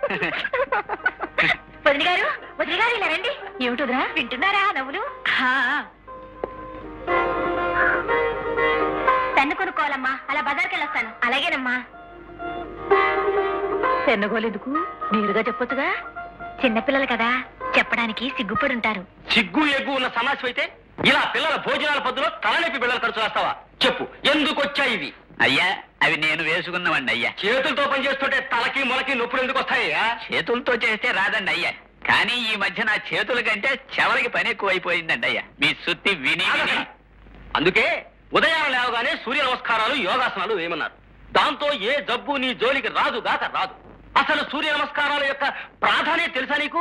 వదిన గారు వదిన గారు ఇలా రండి ఏమిటిరా వింటున్నారా నవ్వులు పెన్ను కొనుక్కోవాలమ్మా అలా బజార్కి వెళ్ళొస్తాను అలాగేనమ్మా పెన్నుగోలేందుకు నేరుగా చెప్పొచ్చుగా చిన్నపిల్లలు కదా చెప్పడానికి సిగ్గుపడి ఉంటారు సిగ్గు ఎగ్గు ఉన్న సమస్య అయితే ఇలా పిల్లల భోజనాల పద్ధతిలో తలనొప్పి బిళ్ళలు ఖర్చు రాస్తావా చెప్పు ఎందుకు వచ్చాయి ఇవి అయ్యా అవి నేను వేసుకున్నామండి అయ్యా చేతులతో పనిచేస్తుంటే తలకి మొలకి నొప్పులు ఎందుకు వస్తాయా చేతులతో చేస్తే రాదండి అయ్యా కానీ ఈ మధ్య నా చేతుల కంటే చెవలకి పని ఎక్కువైపోయిందండి అయ్యా మీ సుత్తి విని విని అందుకే ఉదయం లేవగానే సూర్య నమస్కారాలు యోగాసనాలు వేయమన్నారు దాంతో ఏ జబ్బు నీ జోలికి రాదు గాక రాదు అసలు సూర్య నమస్కారాల యొక్క ప్రాధాన్యత తెలుసా నీకు